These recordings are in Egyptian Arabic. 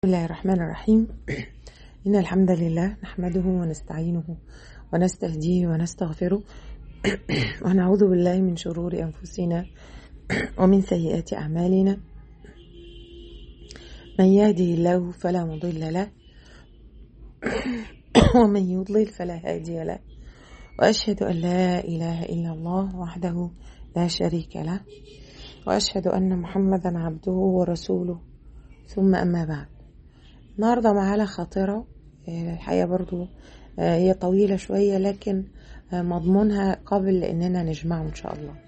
بسم الله الرحمن الرحيم إن الحمد لله نحمده ونستعينه ونستهديه ونستغفره ونعوذ بالله من شرور أنفسنا ومن سيئات أعمالنا من يهده الله فلا مضل له ومن يضلل فلا هادي له وأشهد أن لا إله إلا الله وحده لا شريك له وأشهد أن محمدا عبده ورسوله ثم أما بعد النهاردة معانا خاطرة الحقيقة برضو هي طويلة شوية لكن مضمونها قابل لأننا نجمعه إن شاء الله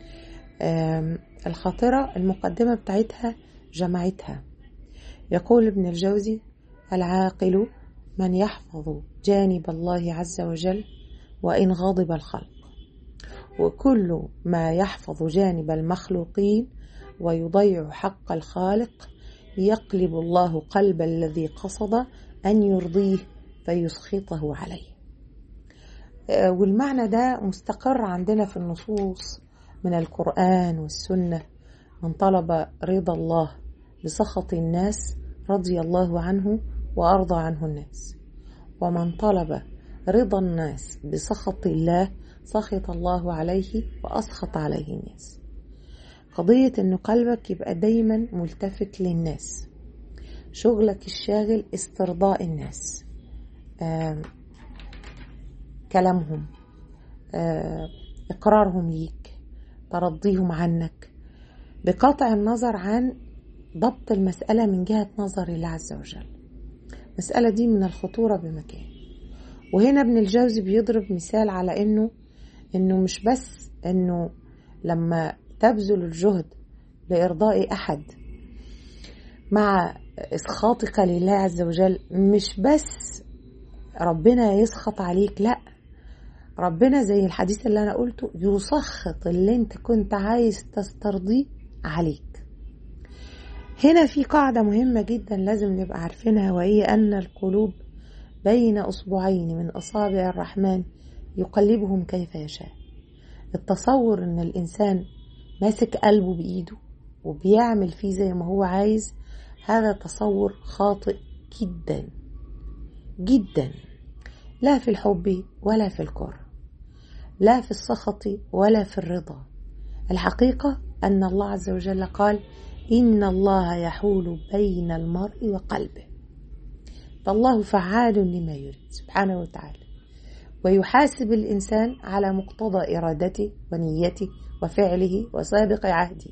الخاطرة المقدمة بتاعتها جمعتها يقول ابن الجوزي العاقل من يحفظ جانب الله عز وجل وإن غضب الخلق وكل ما يحفظ جانب المخلوقين ويضيع حق الخالق يقلب الله قلب الذي قصد أن يرضيه فيسخطه عليه والمعنى ده مستقر عندنا في النصوص من القرآن والسنة من طلب رضا الله بسخط الناس رضي الله عنه وأرضى عنه الناس ومن طلب رضا الناس بسخط الله سخط الله عليه وأسخط عليه الناس قضية إنه قلبك يبقى دايما ملتفت للناس شغلك الشاغل استرضاء الناس آه كلامهم آه إقرارهم ليك ترضيهم عنك بقطع النظر عن ضبط المسألة من جهة نظر الله عز وجل المسألة دي من الخطورة بمكان وهنا ابن الجوزي بيضرب مثال على انه انه مش بس انه لما تبذل الجهد لإرضاء أحد مع إسخاطك لله عز وجل مش بس ربنا يسخط عليك لا ربنا زي الحديث اللي أنا قلته يسخط اللي أنت كنت عايز تسترضيه عليك هنا في قاعدة مهمة جدا لازم نبقى عارفينها وهي أن القلوب بين أصبعين من أصابع الرحمن يقلبهم كيف يشاء التصور أن الإنسان ماسك قلبه بإيده وبيعمل فيه زي ما هو عايز هذا تصور خاطئ جدا جدا لا في الحب ولا في الكره لا في السخط ولا في الرضا الحقيقة أن الله عز وجل قال إن الله يحول بين المرء وقلبه فالله فعال لما يريد سبحانه وتعالى ويحاسب الإنسان على مقتضى إرادته ونيته وفعله وسابق عهده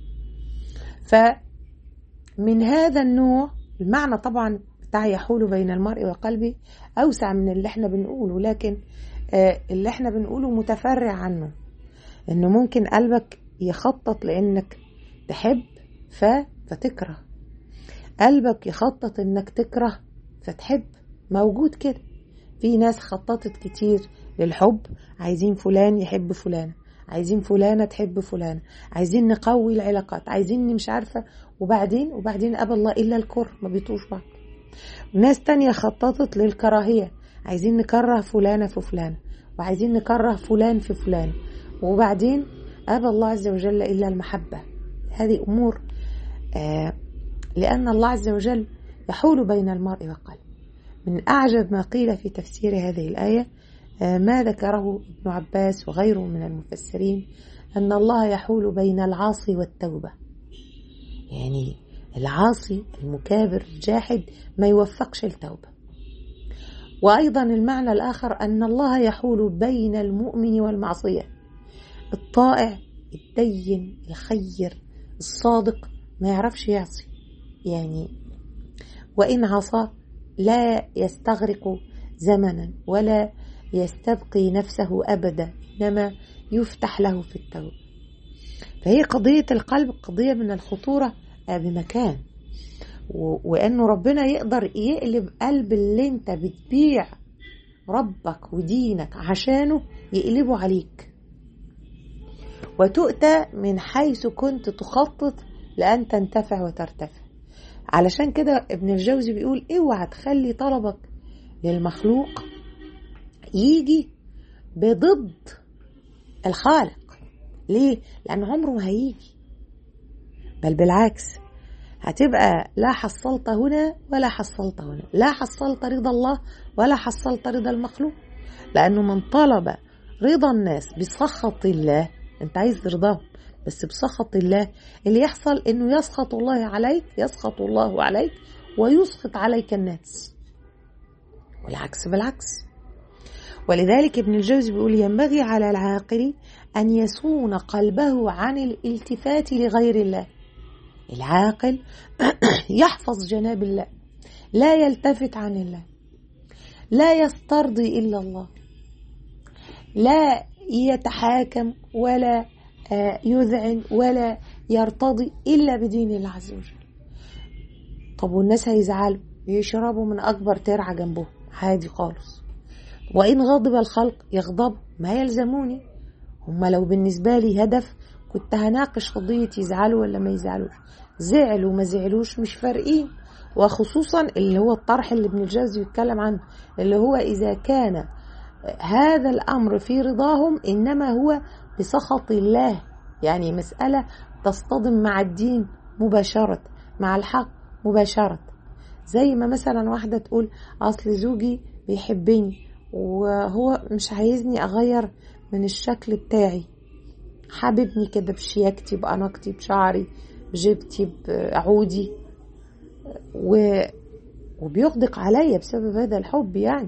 فمن هذا النوع المعنى طبعا بتاع يحول بين المرء وقلبه أوسع من اللي احنا بنقوله لكن اللي احنا بنقوله متفرع عنه انه ممكن قلبك يخطط لانك تحب ف فتكره قلبك يخطط انك تكره فتحب موجود كده في ناس خططت كتير للحب عايزين فلان يحب فلانه عايزين فلانة تحب فلانة عايزين نقوي العلاقات عايزين مش عارفة وبعدين وبعدين أبى الله إلا الكره ما بيطوش بعض ناس تانية خططت للكراهية عايزين نكره فلانة في فلانة وعايزين نكره فلان في فلان وبعدين أبى الله عز وجل إلا المحبة هذه أمور آه لأن الله عز وجل يحول بين المرء وقلب من أعجب ما قيل في تفسير هذه الآية ما ذكره ابن عباس وغيره من المفسرين أن الله يحول بين العاصي والتوبة يعني العاصي المكابر الجاحد ما يوفقش التوبة وأيضا المعنى الآخر أن الله يحول بين المؤمن والمعصية الطائع الدين الخير الصادق ما يعرفش يعصي يعني وإن عصى لا يستغرق زمنا ولا يستبقي نفسه أبدا إنما يفتح له في التوبة فهي قضية القلب قضية من الخطورة بمكان وأنه ربنا يقدر يقلب قلب اللي انت بتبيع ربك ودينك عشانه يقلبه عليك وتؤتى من حيث كنت تخطط لأن تنتفع وترتفع علشان كده ابن الجوزي بيقول اوعى تخلي طلبك للمخلوق يجي بضد الخالق ليه؟ لأن عمره ما هيجي بل بالعكس هتبقى لا حصلت هنا ولا حصلت هنا لا حصلت رضا الله ولا حصلت رضا المخلوق لأنه من طلب رضا الناس بسخط الله انت عايز رضاهم بس بسخط الله اللي يحصل انه يسخط الله عليك يسخط الله عليك ويسخط عليك الناس والعكس بالعكس ولذلك ابن الجوزي بيقول ينبغي على العاقل أن يصون قلبه عن الالتفات لغير الله العاقل يحفظ جناب الله لا يلتفت عن الله لا يسترضي إلا الله لا يتحاكم ولا يذعن ولا يرتضي إلا بدين الله عز وجل طب والناس هيزعلوا يشربوا من أكبر ترعة جنبهم عادي خالص وإن غضب الخلق يغضب ما يلزموني هما لو بالنسبة لي هدف كنت هناقش قضية يزعلوا ولا ما يزعلوش زعلوا ما زعلوش مش فارقين وخصوصا اللي هو الطرح اللي ابن الجوزي بيتكلم عنه اللي هو إذا كان هذا الأمر في رضاهم إنما هو بسخط الله يعني مسألة تصطدم مع الدين مباشرة مع الحق مباشرة زي ما مثلا واحدة تقول أصل زوجي بيحبني وهو مش عايزني أغير من الشكل بتاعي حاببني كده بشياكتي بأناقتي بشعري بجبتي بعودي و... وبيغدق عليا بسبب هذا الحب يعني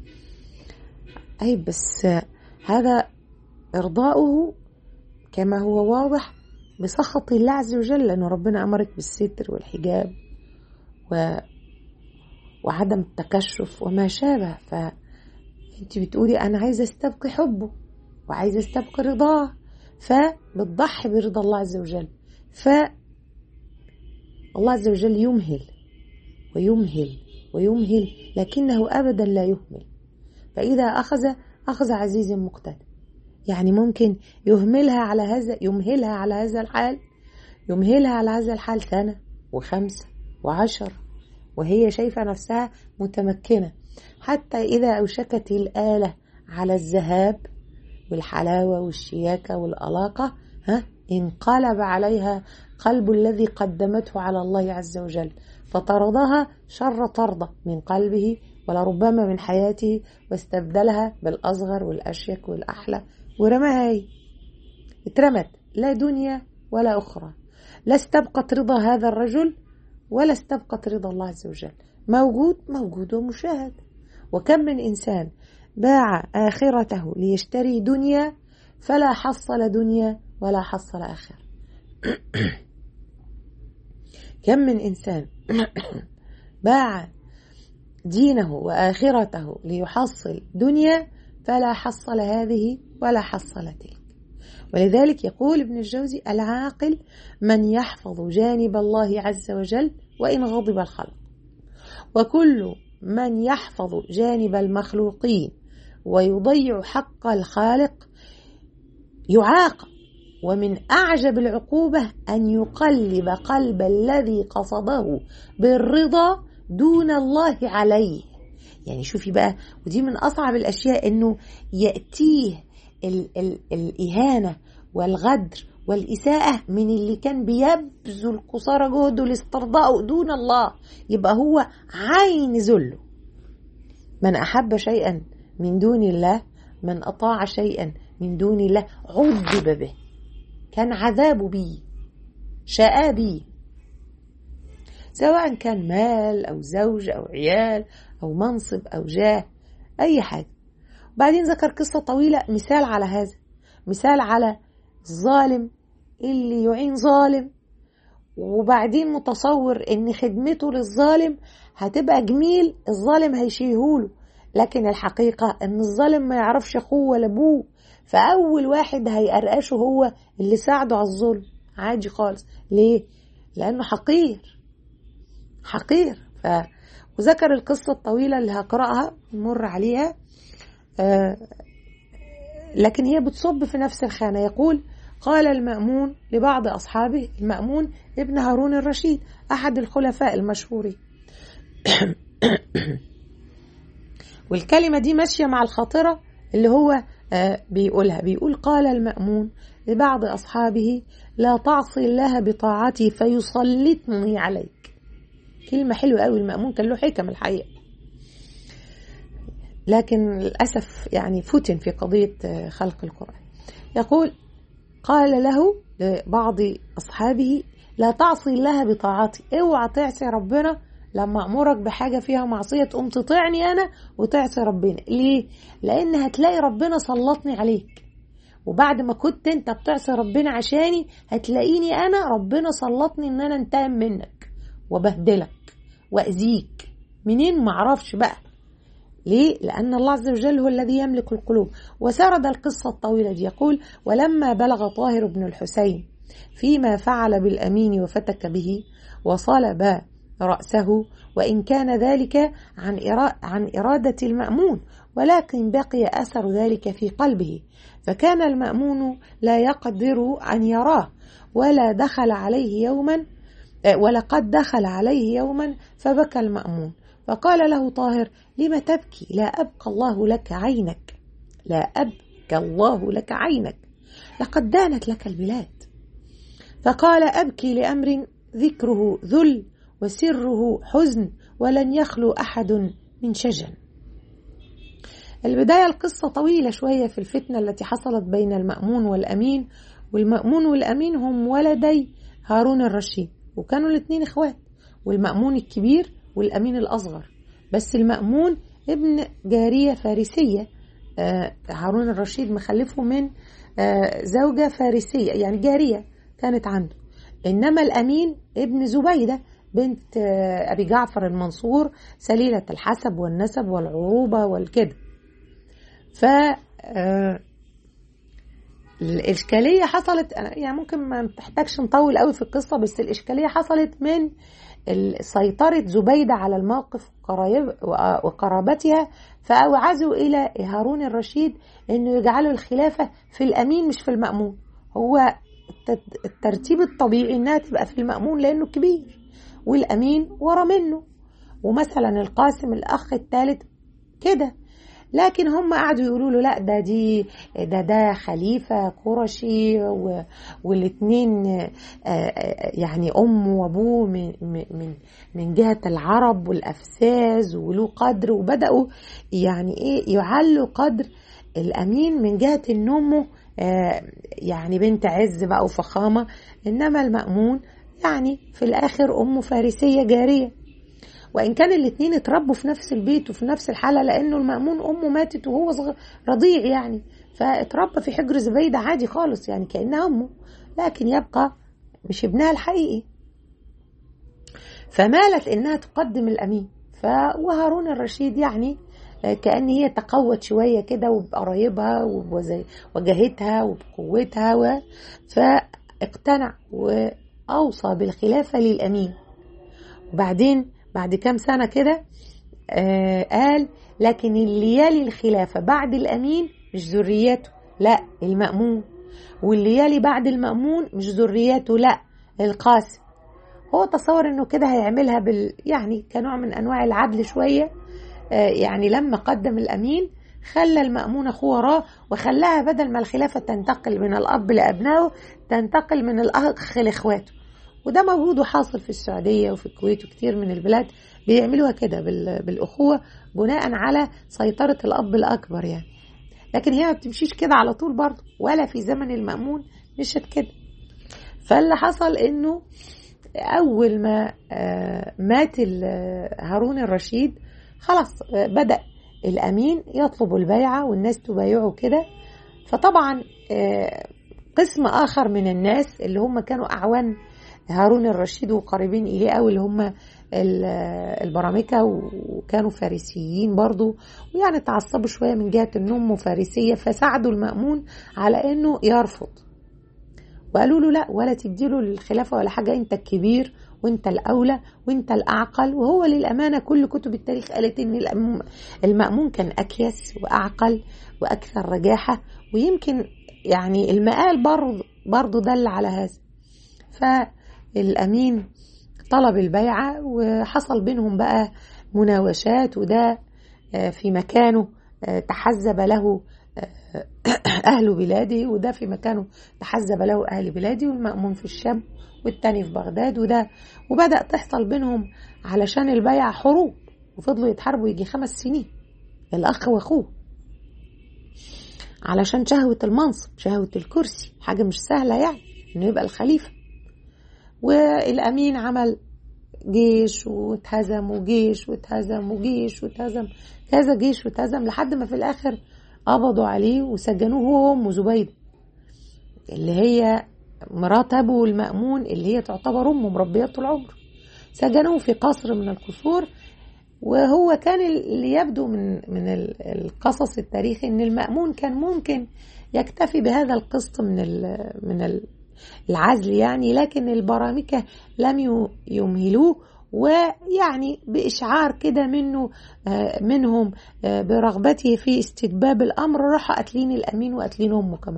أي بس هذا إرضاؤه كما هو واضح بسخط الله عز وجل لأنه ربنا أمرك بالستر والحجاب و... وعدم التكشف وما شابه فأنت بتقولي أنا عايزة استبقي حبه وعايزة استبقي رضاه فبتضحي برضا الله عز وجل ف الله عز وجل يمهل ويمهل ويمهل لكنه أبدا لا يهمل فإذا أخذ أخذ عزيز مقتدر يعني ممكن يهملها على هذا يمهلها على هذا الحال يمهلها على هذا الحال سنة وخمسة وعشر وهي شايفة نفسها متمكنة حتى إذا أوشكت الآلة على الذهاب والحلاوة والشياكة والألاقة ها انقلب عليها قلب الذي قدمته على الله عز وجل فطردها شر طردة من قلبه ولربما من حياته واستبدلها بالأصغر والأشيك والأحلى ورماها هي اترمت لا دنيا ولا أخرى لا استبقت رضا هذا الرجل ولا استبقت رضا الله عز وجل موجود موجود ومشاهد وكم من إنسان باع آخرته ليشتري دنيا فلا حصل دنيا ولا حصل آخرة كم من إنسان باع دينه وآخرته ليحصل دنيا فلا حصل هذه ولا حصل تلك ولذلك يقول ابن الجوزي العاقل من يحفظ جانب الله عز وجل وإن غضب الخلق وكل من يحفظ جانب المخلوقين ويضيع حق الخالق يعاقب ومن أعجب العقوبة أن يقلب قلب الذي قصده بالرضا دون الله عليه يعني شوفي بقى ودي من أصعب الأشياء أنه يأتيه ال ال الإهانة والغدر والإساءة من اللي كان بيبذل قصارى جهده لاسترضائه دون الله يبقى هو عين ذله من أحب شيئا من دون الله من أطاع شيئا من دون الله عذب به كان عذابه بيه شاء بيه سواء كان مال أو زوج أو عيال أو منصب أو جاه أي حاجة وبعدين ذكر قصة طويلة مثال على هذا مثال على الظالم اللي يعين ظالم وبعدين متصور ان خدمته للظالم هتبقى جميل الظالم هيشيهوله لكن الحقيقة ان الظالم ما يعرفش اخوه ولا ابوه فاول واحد هيقرقشه هو اللي ساعده على الظلم عادي خالص ليه لانه حقير حقير ف وذكر القصة الطويلة اللي هقرأها نمر عليها آه لكن هي بتصب في نفس الخانة يقول قال المأمون لبعض أصحابه المأمون ابن هارون الرشيد أحد الخلفاء المشهورين والكلمة دي ماشية مع الخاطرة اللي هو بيقولها بيقول قال المأمون لبعض أصحابه لا تعصي الله بطاعتي فيسلطني عليك كلمة حلوة قوي المأمون كان له حكم الحقيقة لكن للأسف يعني فتن في قضية خلق القرآن يقول قال له لبعض أصحابه لا تعصي الله بطاعتي اوعى تعصي ربنا لما أمرك بحاجة فيها معصية تقوم تطيعني أنا وتعصي ربنا ليه؟ لأن هتلاقي ربنا سلطني عليك وبعد ما كنت انت بتعصي ربنا عشاني هتلاقيني انا ربنا سلطني ان انا انتقم منك وبهدلك واذيك منين معرفش بقى ليه؟ لأن الله عز وجل هو الذي يملك القلوب وسرد القصة الطويلة دي يقول ولما بلغ طاهر بن الحسين فيما فعل بالأمين وفتك به وصلب رأسه وإن كان ذلك عن, عن إرادة المأمون ولكن بقي أثر ذلك في قلبه فكان المأمون لا يقدر أن يراه ولا دخل عليه يوما ولقد دخل عليه يوما فبكى المأمون فقال له طاهر لم تبكي لا أبقى الله لك عينك لا أبكى الله لك عينك لقد دانت لك البلاد فقال أبكي لأمر ذكره ذل وسره حزن ولن يخلو أحد من شجن البداية القصة طويلة شوية في الفتنة التي حصلت بين المأمون والأمين والمأمون والأمين هم ولدي هارون الرشيد وكانوا الاثنين اخوات والمأمون الكبير والأمين الأصغر بس المأمون ابن جارية فارسية آه هارون الرشيد مخلفه من آه زوجة فارسية يعني جارية كانت عنده إنما الأمين ابن زبيدة بنت آه أبي جعفر المنصور سليلة الحسب والنسب والعروبة والكده ف الإشكالية حصلت يعني ممكن ما نحتاجش نطول قوي في القصة بس الإشكالية حصلت من سيطرة زبيدة على الموقف وقرابتها فأوعزوا إلى هارون الرشيد أنه يجعلوا الخلافة في الأمين مش في المأمون هو الترتيب الطبيعي أنها تبقى في المأمون لأنه كبير والأمين ورا منه ومثلا القاسم الأخ الثالث كده لكن هم قعدوا يقولوا له لا ده دي ده ده خليفة قرشي والاثنين يعني أم وأبوه من من من جهة العرب والأفساز وله قدر وبدأوا يعني إيه يعلوا قدر الأمين من جهة إن أمه يعني بنت عز بقى وفخامة إنما المأمون يعني في الآخر أمه فارسية جارية وان كان الاثنين اتربوا في نفس البيت وفي نفس الحاله لانه المامون امه ماتت وهو صغير رضيع يعني فاتربى في حجر زبيده عادي خالص يعني كانها امه لكن يبقى مش ابنها الحقيقي فمالت انها تقدم الامين وهارون الرشيد يعني كأن هي تقوت شوية كده وبقرايبها وجهتها وبقوتها و... فاقتنع وأوصى بالخلافة للأمين وبعدين بعد كام سنة كده آه قال لكن اللي يلي الخلافة بعد الأمين مش ذريته لا المأمون واللي يلي بعد المأمون مش ذريته لا القاسم هو تصور انه كده هيعملها بال يعني كنوع من انواع العدل شويه آه يعني لما قدم الامين خلى المأمون اخوه وراه وخلاها بدل ما الخلافه تنتقل من الاب لابنائه تنتقل من الاخ لاخواته وده موجود وحاصل في السعودية وفي الكويت وكتير من البلاد بيعملوها كده بالأخوة بناء على سيطرة الأب الأكبر يعني لكن هي ما بتمشيش كده على طول برضه ولا في زمن المأمون مشت كده فاللي حصل انه اول ما مات هارون الرشيد خلاص بدأ الامين يطلب البيعة والناس تبايعه كده فطبعا قسم اخر من الناس اللي هم كانوا اعوان هارون الرشيد وقريبين إليه قوي اللي هم البرامكة وكانوا فارسيين برضو ويعني تعصبوا شوية من جهة ان امه فارسية فساعدوا المأمون على انه يرفض وقالوا له لا ولا تديله الخلافة ولا حاجة انت الكبير وانت الاولى وانت الاعقل وهو للامانة كل كتب التاريخ قالت ان المأمون كان اكيس واعقل واكثر رجاحة ويمكن يعني المقال برضو, برضو دل على هذا فالأمين طلب البيعة وحصل بينهم بقى مناوشات وده في مكانه تحزب له أهل بلاده وده في مكانه تحزب له أهل بلاده والمأمون في الشام والتاني في بغداد وده وبدأ تحصل بينهم علشان البيع حروب وفضلوا يتحاربوا يجي خمس سنين الأخ وأخوه علشان شهوة المنصب شهوة الكرسي حاجة مش سهلة يعني إنه يبقى الخليفة والأمين عمل جيش واتهزم وجيش واتهزم وجيش واتهزم كذا جيش واتهزم لحد ما في الآخر قبضوا عليه وسجنوه هو وأمه زبيدة اللي هي مرات أبوه المأمون اللي هي تعتبر أمه مربية طول عمره سجنوه في قصر من القصور وهو كان اللي يبدو من من القصص التاريخي ان المأمون كان ممكن يكتفي بهذا القسط من من العزل يعني لكن البرامكة لم يمهلوه ويعني بإشعار كده منه منهم برغبته في استتباب الأمر راحوا قاتلين الأمين وقاتلين أمه كمان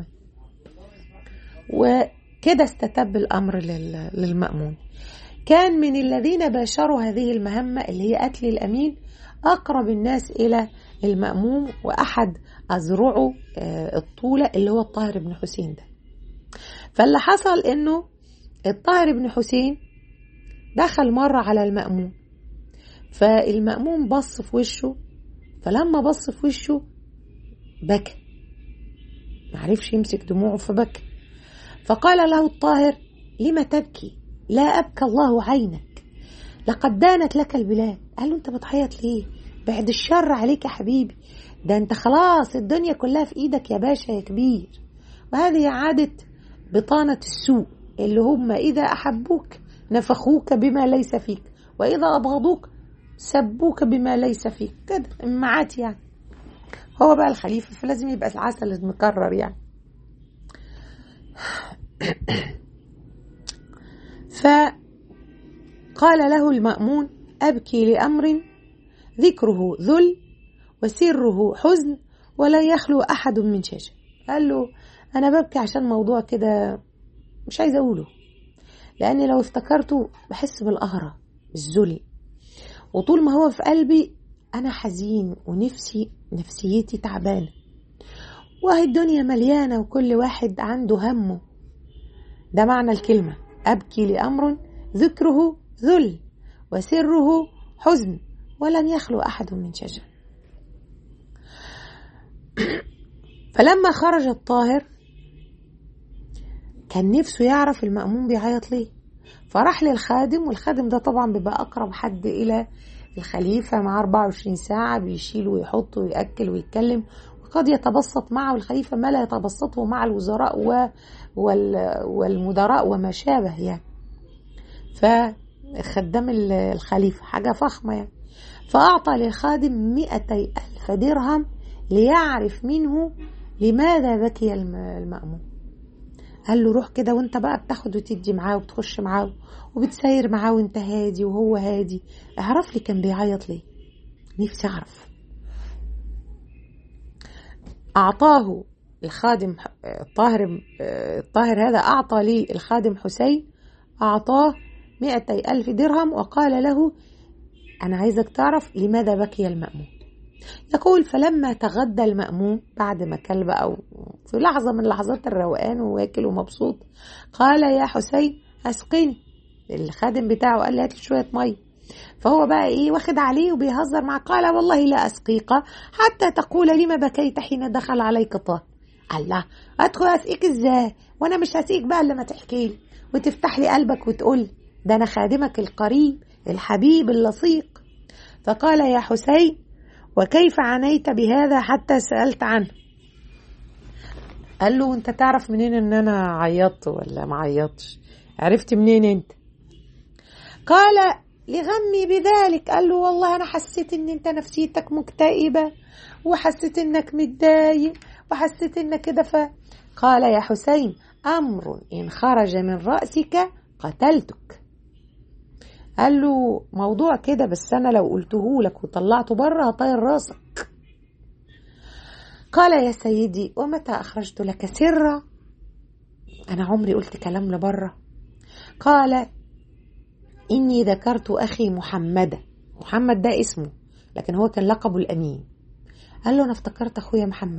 وكده استتب الأمر للمأمون كان من الذين باشروا هذه المهمة اللي هي قتل الأمين أقرب الناس إلى المأموم وأحد أذرعه الطولة اللي هو الطاهر بن حسين ده فاللي حصل إنه الطاهر بن حسين دخل مرة على المأموم فالمأموم بص في وشه فلما بص في وشه بكى معرفش يمسك دموعه فبكى فقال له الطاهر لم تبكي لا أبكى الله عينك لقد دانت لك البلاد قال له أنت بتعيط ليه بعد الشر عليك يا حبيبي ده أنت خلاص الدنيا كلها في إيدك يا باشا يا كبير وهذه عادة بطانة السوء اللي هم إذا أحبوك نفخوك بما ليس فيك وإذا أبغضوك سبوك بما ليس فيك كده امعات يعني هو بقى الخليفة فلازم يبقى العسل المكرر يعني فقال له المأمون أبكي لأمر ذكره ذل وسره حزن ولا يخلو أحد من شجر قال له أنا ببكي عشان موضوع كده مش عايزة أقوله لأني لو افتكرته بحس بالقهرة الذل وطول ما هو في قلبي أنا حزين ونفسي نفسيتي تعبانة وهي الدنيا مليانة وكل واحد عنده همه ده معنى الكلمة أبكي لأمر ذكره ذل وسره حزن ولن يخلو أحد من شجر فلما خرج الطاهر كان نفسه يعرف المأمون بيعيط ليه فراح للخادم والخادم ده طبعا بيبقى أقرب حد إلى الخليفة مع 24 ساعة بيشيل ويحط ويأكل ويتكلم وقد يتبسط معه الخليفة ما لا يتبسطه مع الوزراء و والمدراء وما شابه يعني فخدام الخليفة حاجة فخمة يعني فأعطى للخادم مئتي ألف درهم ليعرف منه لماذا بكي المأمون قال له روح كده وانت بقى بتاخد وتدي معاه وبتخش معاه وبتساير معاه وانت هادي وهو هادي اعرف لي كان بيعيط ليه نفسي اعرف اعطاه الخادم الطاهر الطاهر هذا اعطى لي الخادم حسين اعطاه مئتي الف درهم وقال له انا عايزك تعرف لماذا بكي المأمون يقول فلما تغدى المأموم بعد ما كل بقى في لحظة من لحظات الروقان وواكل ومبسوط قال يا حسين أسقني الخادم بتاعه قال لي هات لي شوية مية فهو بقى ايه واخد عليه وبيهزر معاه قال والله لا أسقيك حتى تقول لما بكيت حين دخل عليك طه الله أدخل أسقيك ازاي وأنا مش هسقيك بقى إلا ما تحكي لي وتفتح لي قلبك وتقول ده أنا خادمك القريب الحبيب اللصيق فقال يا حسين وكيف عنيت بهذا حتى سألت عنه قال له انت تعرف منين ان انا عيطت ولا ما عيطتش عرفت منين انت قال لغمي بذلك قال له والله انا حسيت ان انت نفسيتك مكتئبة وحسيت انك متضايق وحسيت انك كده ف قال يا حسين امر ان خرج من رأسك قتلتك قال له موضوع كده بس انا لو قلته لك وطلعته بره هطير راسك قال يا سيدي ومتى اخرجت لك سرا انا عمري قلت كلام لبره قال اني ذكرت اخي محمدا محمد ده اسمه لكن هو كان لقبه الامين قال له انا افتكرت اخويا محمد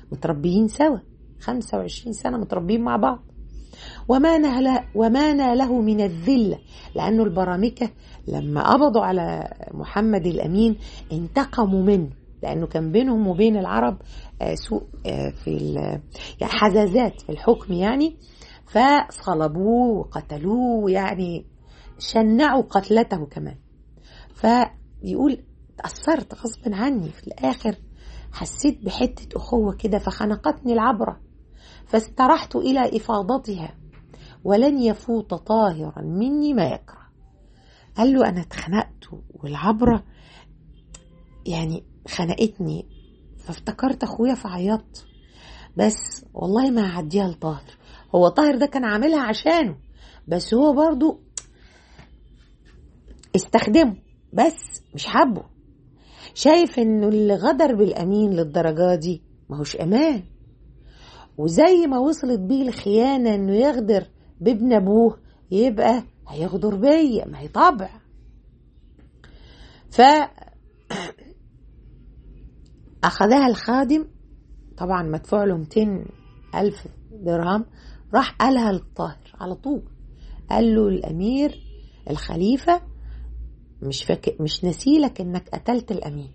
متربيين سوا 25 سنة متربيين مع بعض وما نال وما ناله من الذلة لأنه البرامكة لما قبضوا على محمد الأمين انتقموا منه لأنه كان بينهم وبين العرب سوء في يعني حزازات في الحكم يعني فصلبوه وقتلوه يعني شنعوا قتلته كمان فيقول تأثرت غصبا عني في الآخر حسيت بحتة أخوة كده فخنقتني العبرة فاسترحت إلى إفاضتها ولن يفوت طاهرا مني ما يكره قال له أنا اتخنقت والعبرة يعني خنقتني فافتكرت أخويا فعيطت بس والله ما هعديها لطاهر هو طاهر ده كان عاملها عشانه بس هو برضو استخدمه بس مش حبه شايف انه اللي غدر بالامين للدرجه دي ماهوش امان وزي ما وصلت بيه الخيانه انه يغدر بابن ابوه يبقى هيغدر بيا ما هي طبع ف أخذها الخادم طبعا مدفوع له 200 ألف درهم راح قالها للطاهر على طول قال له الأمير الخليفة مش فاكر مش نسيلك انك قتلت الامين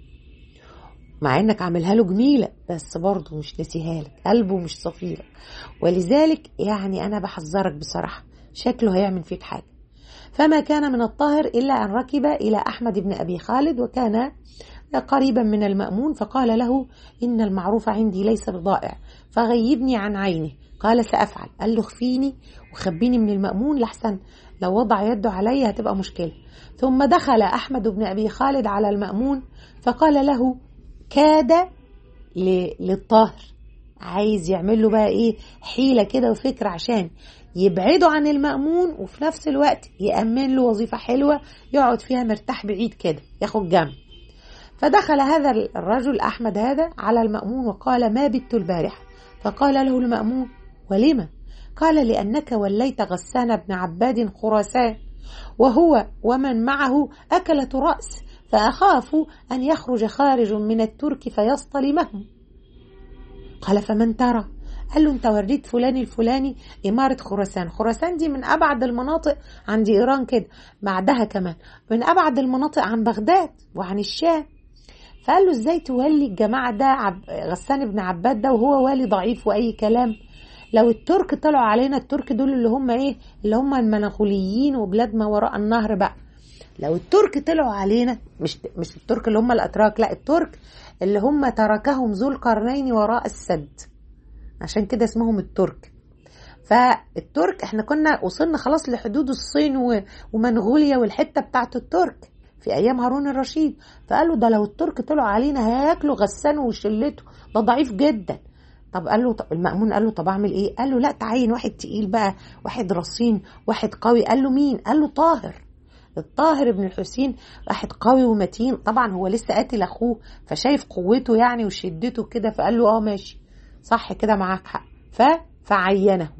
مع انك عاملها له جميله بس برضه مش نسيها لك قلبه مش صفيلك ولذلك يعني انا بحذرك بصراحه شكله هيعمل فيك حاجه فما كان من الطاهر الا ان ركب الى احمد بن ابي خالد وكان قريبا من المأمون فقال له إن المعروف عندي ليس بضائع فغيبني عن عينه قال سأفعل قال له اخفيني وخبيني من المأمون لحسن لو وضع يده علي هتبقى مشكلة ثم دخل أحمد بن أبي خالد على المأمون فقال له كاد للطاهر عايز يعمل له بقى ايه حيلة كده وفكرة عشان يبعده عن المأمون وفي نفس الوقت يأمن له وظيفة حلوة يقعد فيها مرتاح بعيد كده ياخد جنب فدخل هذا الرجل أحمد هذا على المأمون وقال ما بت البارحة فقال له المأمون ولم قال لأنك وليت غسان بن عباد خراسان وهو ومن معه أكلة رأس فأخاف أن يخرج خارج من الترك فيصطلمهم قال فمن ترى قال له انت وريت فلان الفلاني إمارة خراسان خراسان دي من أبعد المناطق عند إيران كده بعدها كمان من أبعد المناطق عن بغداد وعن الشام فقال له ازاي تولي الجماعة ده عب... غسان بن عباد ده وهو والي ضعيف وأي كلام لو الترك طلعوا علينا الترك دول اللي هم ايه اللي هم المنغوليين وبلاد ما وراء النهر بقى لو الترك طلعوا علينا مش مش الترك اللي هم الاتراك لا الترك اللي هم تركهم ذو القرنين وراء السد عشان كده اسمهم الترك فالترك احنا كنا وصلنا خلاص لحدود الصين ومنغوليا والحته بتاعت الترك في ايام هارون الرشيد فقالوا ده لو الترك طلعوا علينا هياكلوا غسان وشلته ده ضعيف جدا طب قال له طب المأمون قال له طب اعمل ايه قال له لا تعين واحد تقيل بقى واحد رصين واحد قوي قال له مين قال له طاهر الطاهر بن الحسين واحد قوي ومتين طبعا هو لسه قاتل اخوه فشايف قوته يعني وشدته كده فقال له اه ماشي صح كده معاك حق ف فعينه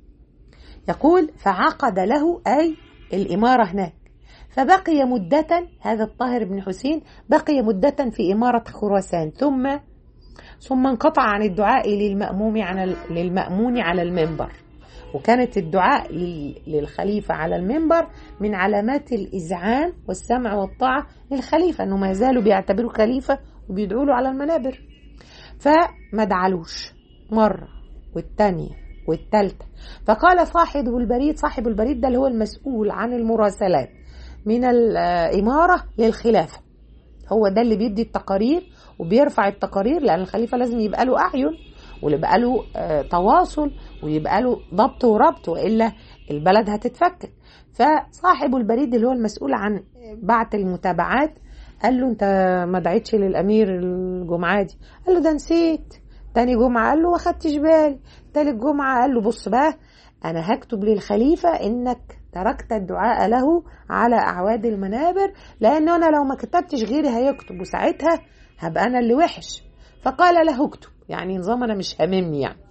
يقول فعقد له اي الاماره هناك فبقي مدة هذا الطاهر بن حسين بقي مدة في إمارة خراسان ثم ثم انقطع عن الدعاء للمأموم على للمأمون على المنبر وكانت الدعاء للخليفة على المنبر من علامات الإذعان والسمع والطاعة للخليفة أنه ما يزالوا بيعتبروا خليفة وبيدعوا له على المنابر فما دعلوش مرة والتانية والتالتة فقال صاحب البريد صاحب البريد ده اللي هو المسؤول عن المراسلات من الإمارة للخلافة هو ده اللي بيدي التقارير وبيرفع التقارير لأن الخليفة لازم يبقى له أعين ويبقى له تواصل ويبقى له ضبط وربط وإلا البلد هتتفكك فصاحب البريد اللي هو المسؤول عن بعت المتابعات قال له انت ما دعيتش للامير الجمعه دي قال له ده نسيت تاني جمعه قال له ما خدتش بالي تالت جمعه قال له بص بقى انا هكتب للخليفه انك تركت الدعاء له على اعواد المنابر لان انا لو ما كتبتش غيري هيكتب وساعتها هبقى انا اللي وحش فقال له اكتب يعني نظام انا مش هاممني يعني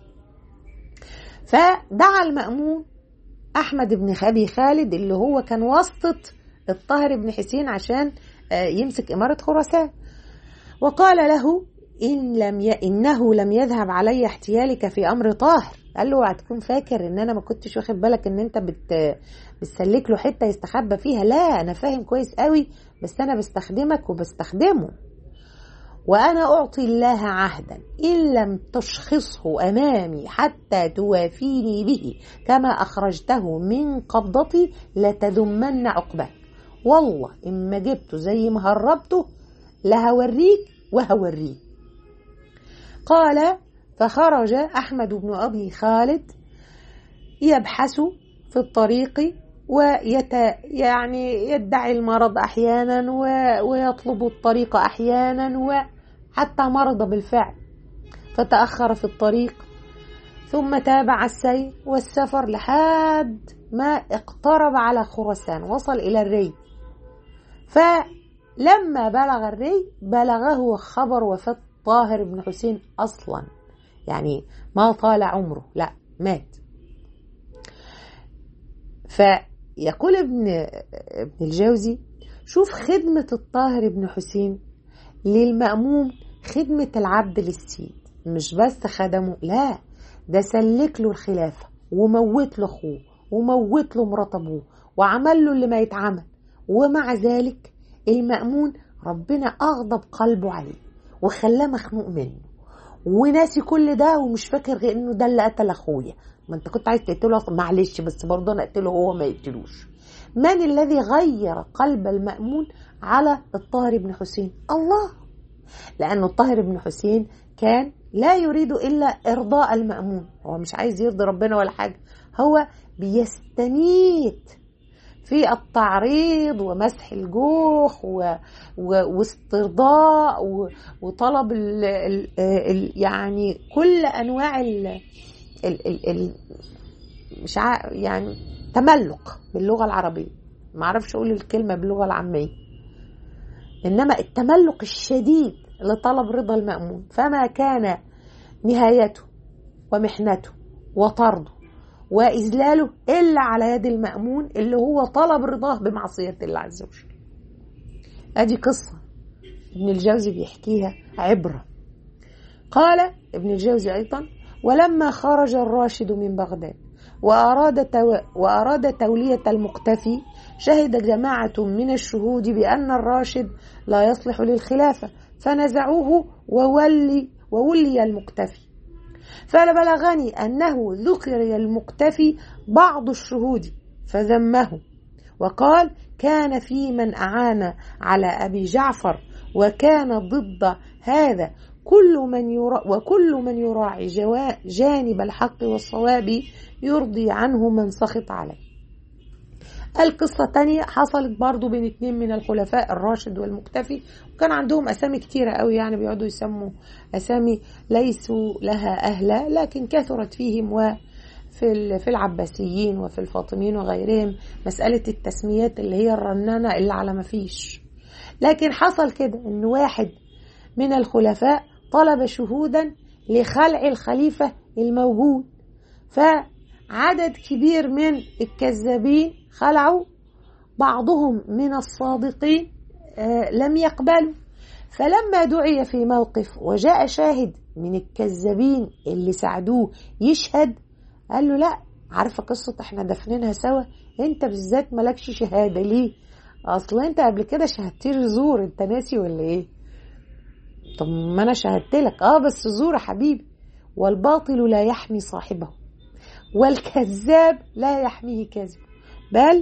فدعا المأمون احمد بن ابي خالد اللي هو كان واسطه الطاهر بن حسين عشان يمسك اماره خراسان وقال له إن لم ي... إنه لم يذهب علي احتيالك في أمر طاهر قال له هتكون فاكر إن أنا ما كنتش واخد بالك إن أنت بت... بتسلك له حتة يستخبى فيها لا أنا فاهم كويس قوي بس أنا بستخدمك وبستخدمه وأنا أعطي الله عهدا إن لم تشخصه أمامي حتى توافيني به كما أخرجته من قبضتي لتذمن عقباك والله إما جبته زي ما هربته لهوريك وهوريه قال فخرج أحمد بن أبي خالد يبحث في الطريق ويت يعني يدعي المرض أحيانا ويطلب الطريق أحيانا وحتى مرض بالفعل فتأخر في الطريق ثم تابع السير والسفر لحد ما اقترب على خراسان وصل إلى الري فلما بلغ الري بلغه خبر وفاة طاهر بن حسين أصلا يعني ما طال عمره لا مات فيقول ابن ابن الجوزي شوف خدمة الطاهر بن حسين للمأموم خدمة العبد للسيد مش بس خدمه لا ده سلك له الخلافة وموت له أخوه وموت له مرات أبوه وعمل له اللي ما يتعمل ومع ذلك المأمون ربنا أغضب قلبه عليه وخلاه مخنوق منه وناسي كل ده ومش فاكر غير انه ده اللي قتل اخويا ما انت كنت عايز تقتله اصلا معلش بس برضه انا اقتله هو ما يقتلوش من الذي غير قلب المأمون على الطاهر بن حسين الله لأن الطاهر بن حسين كان لا يريد إلا إرضاء المأمون هو مش عايز يرضي ربنا ولا حاجة هو بيستميت في التعريض ومسح الجوخ و... و... واسترضاء و... وطلب ال... ال... ال... يعني كل انواع ال... ال... ال... ال... مش ع... يعني تملق باللغه العربيه ما اعرفش اقول الكلمه باللغه العاميه انما التملق الشديد لطلب رضا المامون فما كان نهايته ومحنته وطرده وإذلاله إلا على يد المأمون اللي هو طلب رضاه بمعصية الله عز وجل أدي قصة ابن الجوزي بيحكيها عبرة قال ابن الجوزي أيضا ولما خرج الراشد من بغداد وأراد, تو... وأراد تولية المقتفي شهد جماعة من الشهود بأن الراشد لا يصلح للخلافة فنزعوه وولي وولي المقتفي فبلغني أنه ذكر المقتفي بعض الشهود فذمه وقال كان في من أعان على أبي جعفر وكان ضد هذا كل من يرا وكل من يراعي جانب الحق والصواب يرضي عنه من سخط عليه القصة الثانية حصلت برضو بين اتنين من الخلفاء الراشد والمكتفي وكان عندهم أسامي كتيرة قوي يعني بيقعدوا يسموا أسامي ليسوا لها أهلا لكن كثرت فيهم و في في العباسيين وفي الفاطميين وغيرهم مسألة التسميات اللي هي الرنانة اللي على ما فيش لكن حصل كده إن واحد من الخلفاء طلب شهودا لخلع الخليفة الموجود فعدد كبير من الكذابين خلعوا بعضهم من الصادقين لم يقبلوا فلما دعي في موقف وجاء شاهد من الكذابين اللي ساعدوه يشهد قال له لا عارفة قصة احنا دفنينها سوا انت بالذات مالكش شهادة ليه اصل انت قبل كده شهدت لي زور انت ناسي ولا ايه طب ما انا شهدت لك اه بس زور يا حبيبي والباطل لا يحمي صاحبه والكذاب لا يحميه كذب بل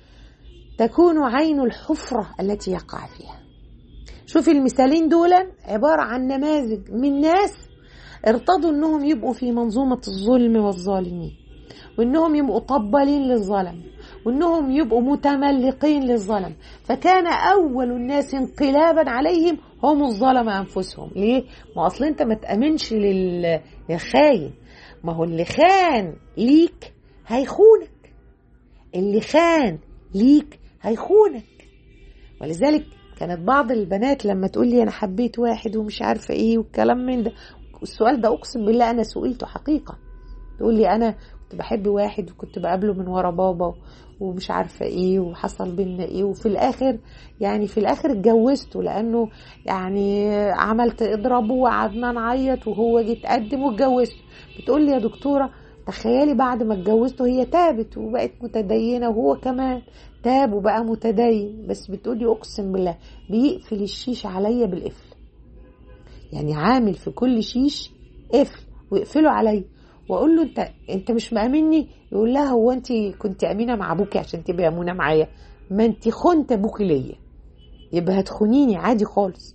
تكون عين الحفرة التي يقع فيها شوف المثالين دول عبارة عن نماذج من ناس ارتضوا انهم يبقوا في منظومة الظلم والظالمين وانهم يبقوا طبالين للظلم وانهم يبقوا متملقين للظلم فكان اول الناس انقلابا عليهم هم الظلمة انفسهم ليه؟ ما اصل انت ما تامنش للخاين ما هو اللي خان ليك هيخونك اللي خان ليك هيخونك ولذلك كانت بعض البنات لما تقول لي انا حبيت واحد ومش عارفه ايه والكلام من ده السؤال ده اقسم بالله انا سئلته حقيقه تقول لي انا كنت بحب واحد وكنت بقابله من ورا بابا ومش عارفة ايه وحصل بينا ايه وفي الاخر يعني في الاخر اتجوزته لانه يعني عملت اضربه وقعدنا نعيط وهو جه اتقدم واتجوزته بتقول لي يا دكتورة تخيلي بعد ما اتجوزته هي تابت وبقت متدينة وهو كمان تاب وبقى متدين بس بتقولي اقسم بالله بيقفل الشيش عليا بالقفل يعني عامل في كل شيش قفل ويقفله عليا واقول له انت انت مش مأمني يقول لها هو انت كنت امينه مع ابوكي عشان تبقي امونه معايا ما انت خنت ابوكي ليا يبقى هتخونيني عادي خالص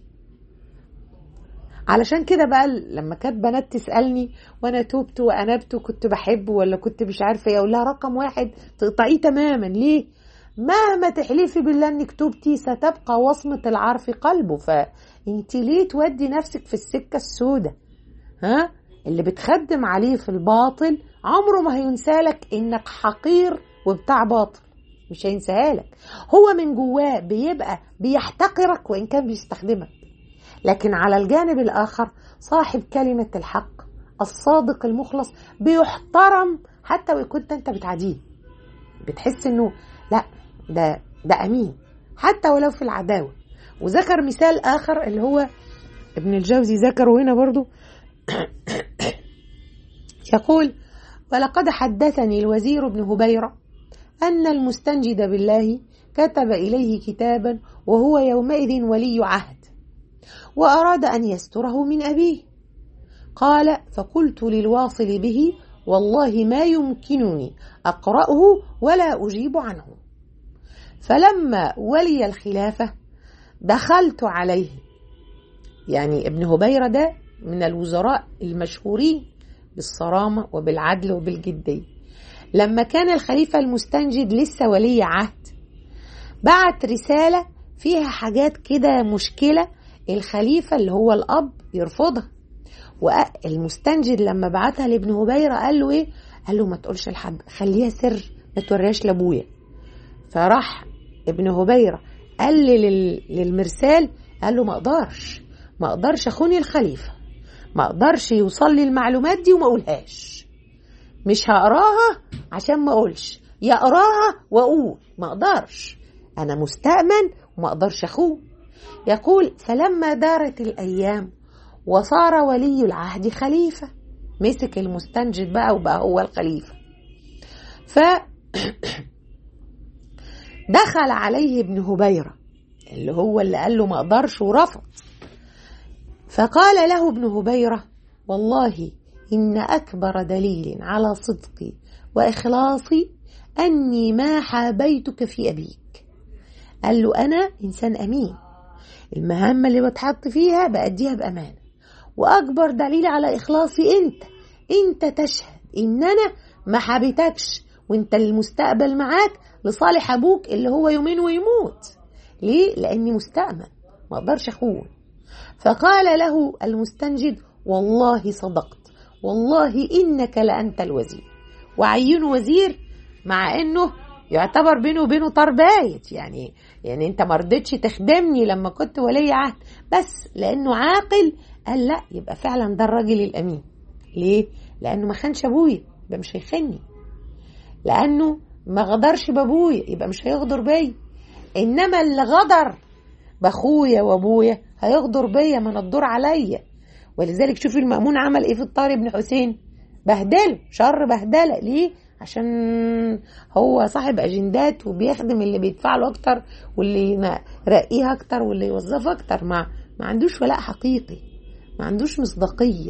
علشان كده بقى لما كانت بنات تسالني وانا توبت وانبت وكنت بحبه ولا كنت مش عارفه ايه اقول لها رقم واحد تقطعيه تماما ليه مهما تحلفي بالله انك توبتي ستبقى وصمه العار في قلبه فانت ليه تودي نفسك في السكه السوداء ها اللي بتخدم عليه في الباطل عمره ما هينسالك انك حقير وبتاع باطل مش هينساها لك هو من جواه بيبقى بيحتقرك وان كان بيستخدمك لكن على الجانب الاخر صاحب كلمه الحق الصادق المخلص بيحترم حتى وان كنت انت بتعاديه بتحس انه لا ده ده امين حتى ولو في العداوه وذكر مثال اخر اللي هو ابن الجوزي ذكره هنا برضو يقول ولقد حدثني الوزير بن هبيرة أن المستنجد بالله كتب إليه كتابا وهو يومئذ ولي عهد وأراد أن يستره من أبيه قال فقلت للواصل به والله ما يمكنني أقرأه ولا أجيب عنه فلما ولي الخلافة دخلت عليه يعني ابن هبيرة ده من الوزراء المشهورين بالصرامة وبالعدل وبالجدية لما كان الخليفة المستنجد لسه ولي عهد بعت رسالة فيها حاجات كده مشكلة الخليفة اللي هو الأب يرفضها والمستنجد لما بعتها لابن هبيرة قال له ايه قال له ما تقولش لحد خليها سر ما توريهاش لابويا فراح ابن هبيرة قال للمرسال قال له ما اقدرش ما اقدرش اخوني الخليفه ما اقدرش يوصل لي المعلومات دي وما اقولهاش مش هقراها عشان ما اقولش يا اقراها واقول ما اقدرش انا مستأمن وما اقدرش اخون يقول فلما دارت الايام وصار ولي العهد خليفه مسك المستنجد بقى وبقى هو الخليفه ف دخل عليه ابن هبيره اللي هو اللي قال له ما اقدرش ورفض فقال له ابن هبيرة والله إن أكبر دليل على صدقي وإخلاصي أني ما حابيتك في أبيك قال له أنا إنسان أمين المهمة اللي بتحط فيها بأديها بأمانة وأكبر دليل على إخلاصي أنت أنت تشهد إن أنا ما حبيتكش وأنت المستقبل معاك لصالح أبوك اللي هو يومين ويموت ليه؟ لأني مستأمن ما أقدرش أخون فقال له المستنجد والله صدقت والله إنك لأنت الوزير وعين وزير مع إنه يعتبر بينه وبينه طار بايت يعني يعني انت ما رضيتش تخدمني لما كنت ولي عهد بس لانه عاقل قال لا يبقى فعلا ده الراجل الامين ليه لانه ما خانش ابويا يبقى مش هيخني لانه ما غدرش بابويا يبقى مش هيغدر بيا انما اللي غدر باخويا وابويا هيغدر بيا ما الدور عليا ولذلك شوفي المأمون عمل ايه في الطارق بن حسين بهدله شر بهدله ليه عشان هو صاحب اجندات وبيخدم اللي بيدفع له اكتر واللي يرقيه اكتر واللي يوظفه اكتر ما ما عندوش ولاء حقيقي ما عندوش مصداقيه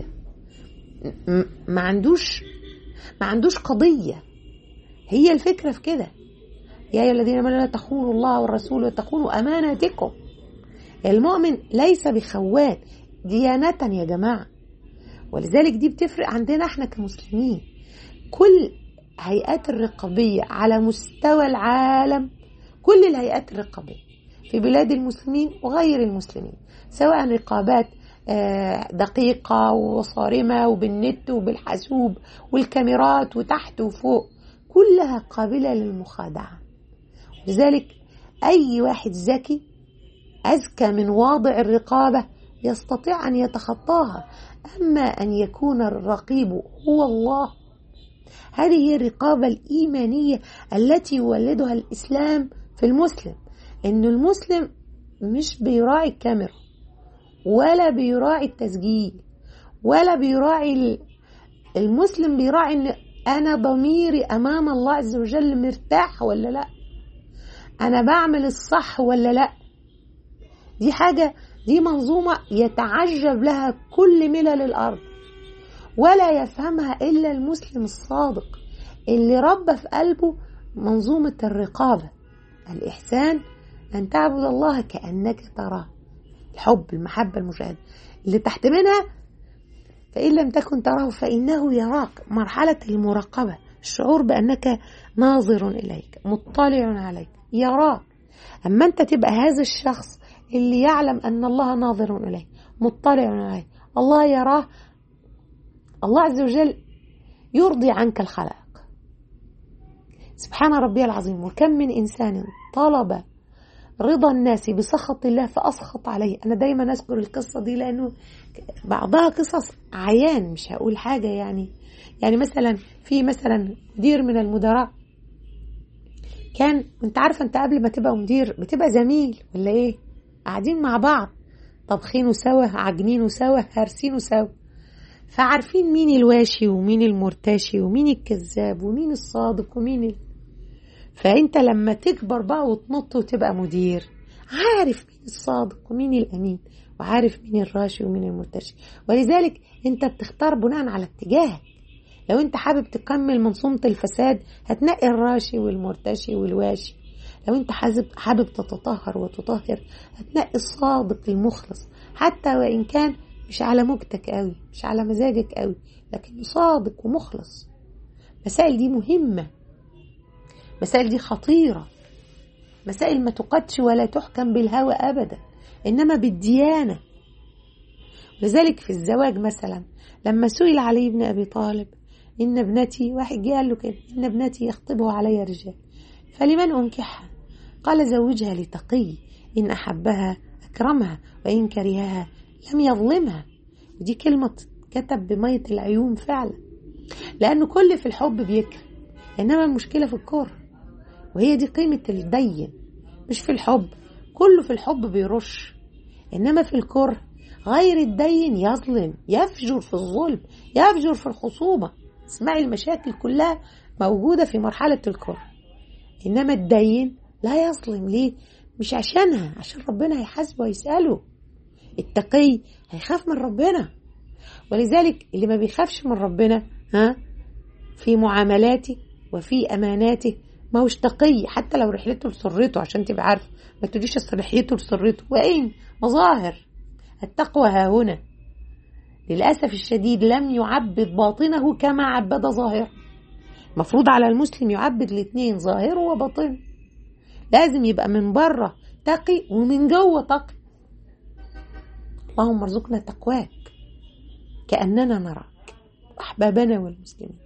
ما عندوش ما عندوش قضيه هي الفكره في كده يا ايها الذين امنوا لا تخونوا الله والرسول وتخونوا اماناتكم المؤمن ليس بخوان ديانة يا جماعة ولذلك دي بتفرق عندنا احنا كمسلمين كل هيئات الرقابية على مستوى العالم كل الهيئات الرقابية في بلاد المسلمين وغير المسلمين سواء رقابات دقيقة وصارمة وبالنت وبالحاسوب والكاميرات وتحت وفوق كلها قابلة للمخادعة لذلك أي واحد ذكي أذكى من واضع الرقابة يستطيع أن يتخطاها أما أن يكون الرقيب هو الله هذه هي الرقابة الإيمانية التي يولدها الإسلام في المسلم إن المسلم مش بيراعي الكاميرا ولا بيراعي التسجيل ولا بيراعي المسلم بيراعي ان انا ضميري امام الله عز وجل مرتاح ولا لا انا بعمل الصح ولا لا دي حاجه دي منظومه يتعجب لها كل ملل الارض ولا يفهمها الا المسلم الصادق اللي ربى في قلبه منظومه الرقابه الاحسان ان تعبد الله كانك تراه الحب المحبه المشاهده اللي تحت منها فإن لم تكن تراه فإنه يراك مرحلة المراقبة الشعور بأنك ناظر إليك مطلع عليك يراك أما أنت تبقى هذا الشخص اللي يعلم أن الله ناظر إليه مطلع عليه الله يراه الله عز وجل يرضي عنك الخلائق سبحان ربي العظيم وكم من إنسان طلب رضا الناس بسخط الله فأسخط عليه أنا دايما أذكر القصة دي لأنه بعضها قصص عيان مش هقول حاجة يعني يعني مثلا في مثلا مدير من المدراء كان انت عارفه انت قبل ما تبقى مدير بتبقى زميل ولا ايه قاعدين مع بعض طبخينه سوا عاجنينه سوا هارسينه سوا فعارفين مين الواشي ومين المرتشي ومين الكذاب ومين الصادق ومين ال... فانت لما تكبر بقى وتنط وتبقى مدير عارف مين الصادق ومين الامين وعارف مين الراشي ومين المرتشي ولذلك انت بتختار بناء على اتجاهك لو انت حابب تكمل منظومة الفساد هتنقي الراشي والمرتشي والواشي لو انت حابب حابب تتطهر وتطهر هتنقي الصادق المخلص حتى وان كان مش على موجتك قوي مش على مزاجك قوي لكن صادق ومخلص مسائل دي مهمة مسائل دي خطيرة مسائل ما تقدش ولا تحكم بالهوى أبدا إنما بالديانة لذلك في الزواج مثلا لما سئل علي بن أبي طالب إن ابنتي واحد جه قال له كده إن ابنتي يخطبه علي رجال فلمن أنكحها قال زوجها لتقي إن أحبها أكرمها وإن كرهها لم يظلمها ودي كلمة كتب بمية العيون فعلا لأنه كل في الحب بيكره إنما المشكلة في الكره وهي دي قيمة الدين مش في الحب كله في الحب بيرش إنما في الكره غير الدين يظلم يفجر في الظلم يفجر في الخصومة اسمعي المشاكل كلها موجودة في مرحلة الكره إنما الدين لا يظلم ليه مش عشانها عشان ربنا هيحاسبه ويسأله التقي هيخاف من ربنا ولذلك اللي ما بيخافش من ربنا ها في معاملاته وفي اماناته ما هوش تقي حتى لو رحلته لسرته عشان تبقى عارف ما تقوليش اصل رحلته لسرته وين مظاهر التقوى ها هنا للاسف الشديد لم يعبد باطنه كما عبد ظاهره المفروض على المسلم يعبد الاثنين ظاهره وباطنه لازم يبقى من بره تقي ومن جوه تقي اللهم ارزقنا تقواك كأننا نراك أحبابنا والمسلمين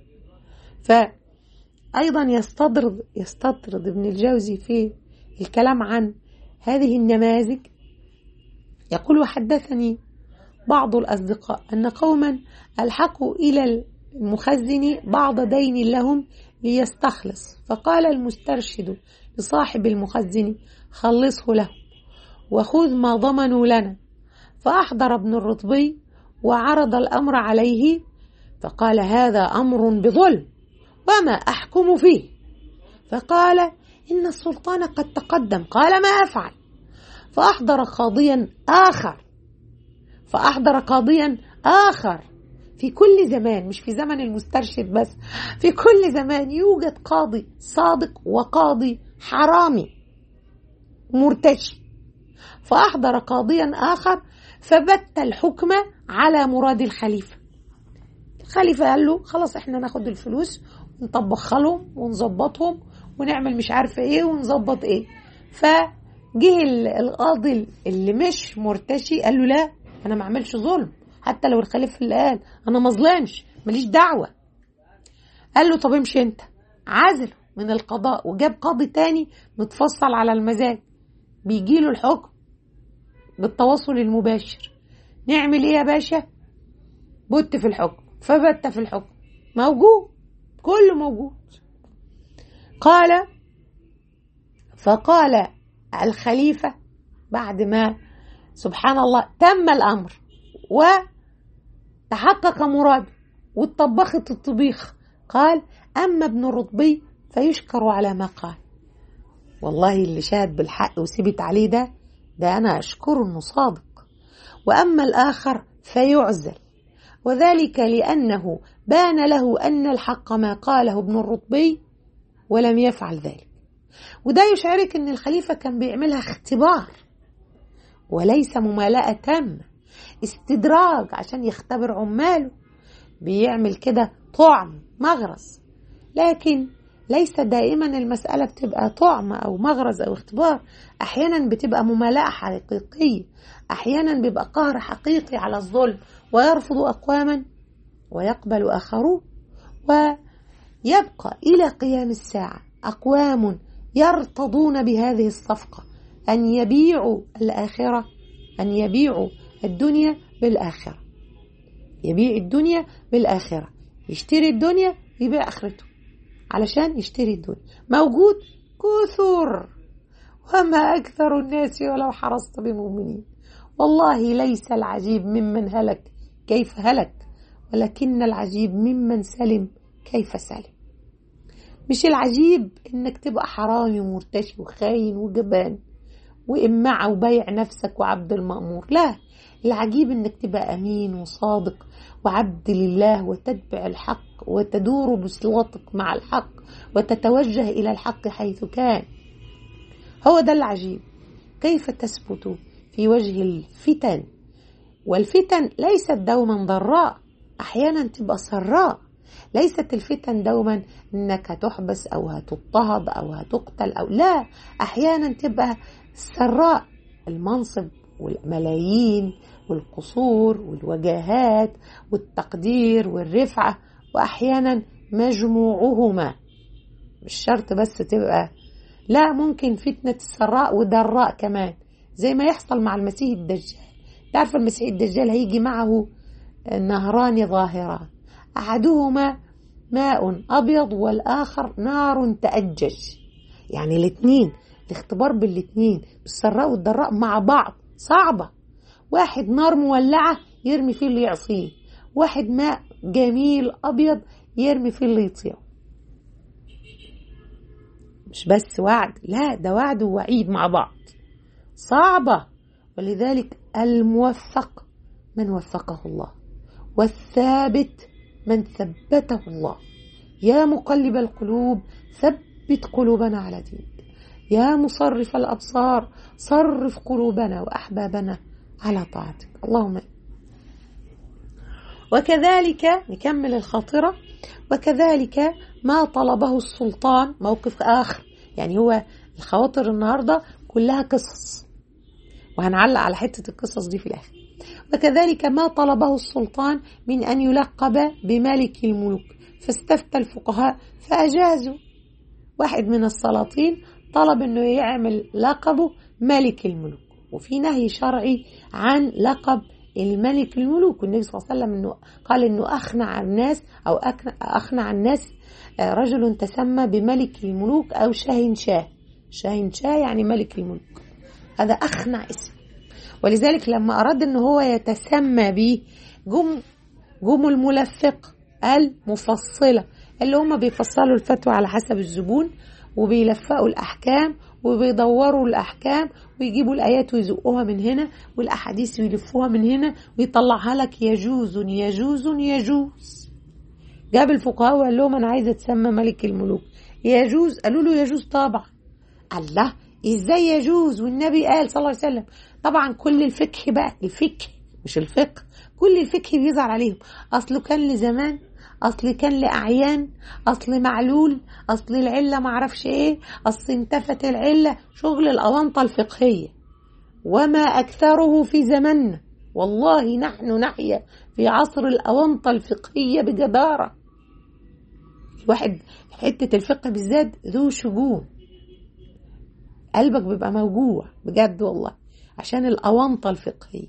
فأيضا يستطرد يستطرد ابن الجوزي في الكلام عن هذه النماذج يقول وحدثني بعض الأصدقاء أن قوما ألحقوا إلى المخزن بعض دين لهم ليستخلص فقال المسترشد لصاحب المخزن خلصه له وخذ ما ضمنوا لنا فأحضر ابن الرطبي وعرض الأمر عليه فقال هذا أمر بظلم وما أحكم فيه فقال إن السلطان قد تقدم قال ما أفعل فأحضر قاضيا آخر فأحضر قاضيا آخر في كل زمان مش في زمن المسترشد بس في كل زمان يوجد قاضي صادق وقاضي حرامي مرتشي فأحضر قاضيا آخر فبت الحكم على مراد الخليفة الخليفة قال له خلاص احنا ناخد الفلوس ونطبخها لهم ونظبطهم ونعمل مش عارفة ايه ونظبط ايه فجه القاضي اللي مش مرتشي قال له لا انا ما اعملش ظلم حتى لو الخليفة اللي قال انا ما ظلمش ماليش دعوة قال له طب امشي انت عزله من القضاء وجاب قاضي تاني متفصل على المزاج بيجيله الحكم بالتواصل المباشر نعمل ايه يا باشا بت في الحكم فبت في الحكم موجود كله موجود قال فقال الخليفة بعد ما سبحان الله تم الأمر وتحقق مراد واتطبخت الطبيخ قال أما ابن الرطبي فيشكر على ما قال والله اللي شاهد بالحق وسبت عليه ده ده أنا أشكره أنه صادق وأما الآخر فيعزل وذلك لأنه بان له أن الحق ما قاله ابن الرطبي ولم يفعل ذلك وده يشعرك أن الخليفة كان بيعملها اختبار وليس ممالأة تامة استدراج عشان يختبر عماله بيعمل كده طعم مغرز لكن ليس دائما المسألة بتبقى طعم أو مغرز أو اختبار أحيانا بتبقى ممالأة حقيقية أحيانا بيبقى قهر حقيقي على الظلم ويرفض أقواما ويقبل آخرون ويبقى إلى قيام الساعة أقوام يرتضون بهذه الصفقة أن يبيعوا الآخرة أن يبيعوا الدنيا بالآخرة يبيع الدنيا بالآخرة يشتري الدنيا يبيع آخرته علشان يشتري الدنيا موجود كثر وما أكثر الناس ولو حرصت بمؤمنين والله ليس العجيب ممن هلك كيف هلك ولكن العجيب ممن سلم كيف سلم مش العجيب انك تبقى حرامي ومرتشي وخاين وجبان وإمعة وبيع نفسك وعبد المأمور لا العجيب انك تبقى امين وصادق وعبد لله وتتبع الحق وتدور بصلاتك مع الحق وتتوجه الى الحق حيث كان هو ده العجيب كيف تثبت في وجه الفتن والفتن ليست دوما ضراء احيانا تبقى سراء ليست الفتن دوما انك هتحبس او هتضطهد او هتقتل او لا احيانا تبقى سراء المنصب والملايين والقصور والوجاهات والتقدير والرفعة وأحيانا مجموعهما مش شرط بس تبقى لا ممكن فتنة السراء وضراء كمان زي ما يحصل مع المسيح الدجال تعرف المسيح الدجال هيجي معه نهران ظاهران أحدهما ماء أبيض والآخر نار تأجج يعني الاثنين الاختبار بالاثنين بالسراء والضراء مع بعض صعبة واحد نار مولعة يرمي فيه اللي يعصيه واحد ماء جميل أبيض يرمي فيه اللي يطيعه مش بس وعد لا ده وعد ووعيد مع بعض صعبة ولذلك الموفق من وفقه الله والثابت من ثبته الله يا مقلب القلوب ثبت قلوبنا على دينك يا مصرف الأبصار صرف قلوبنا وأحبابنا على طاعتك اللهم وكذلك نكمل الخاطرة وكذلك ما طلبه السلطان موقف آخر يعني هو الخواطر النهاردة كلها قصص وهنعلق على حتة القصص دي في الآخر وكذلك ما طلبه السلطان من أن يلقب بملك الملوك فاستفتى الفقهاء فأجازوا واحد من السلاطين طلب أنه يعمل لقبه ملك الملوك وفي نهي شرعي عن لقب الملك الملوك والنبي صلى الله عليه وسلم انه قال انه اخنع الناس او اخنع الناس رجل تسمى بملك الملوك او شاهن شاه شاهن شاه يعني ملك الملوك هذا اخنع اسم ولذلك لما اراد ان هو يتسمى به جم جم الملفق المفصله اللي هم بيفصلوا الفتوى على حسب الزبون وبيلفقوا الاحكام وبيدوروا الأحكام ويجيبوا الآيات ويزقوها من هنا والأحاديث ويلفوها من هنا ويطلعها لك يجوز يجوز يجوز جاب الفقهاء وقال لهم أنا عايز أتسمى ملك الملوك يجوز قالوا له يجوز طبعا الله إزاي يجوز والنبي قال صلى الله عليه وسلم طبعا كل الفقه بقى الفقه مش الفقه كل الفقه بيظهر عليهم أصله كان لزمان اصل كان لاعيان اصل معلول اصل العله معرفش ايه اصل انتفت العله شغل الاونطه الفقهيه وما اكثره في زماننا والله نحن نحيا في عصر الاونطه الفقهيه بجداره الواحد حته الفقه بالذات ذو شجون قلبك بيبقى موجوع بجد والله عشان الاونطه الفقهيه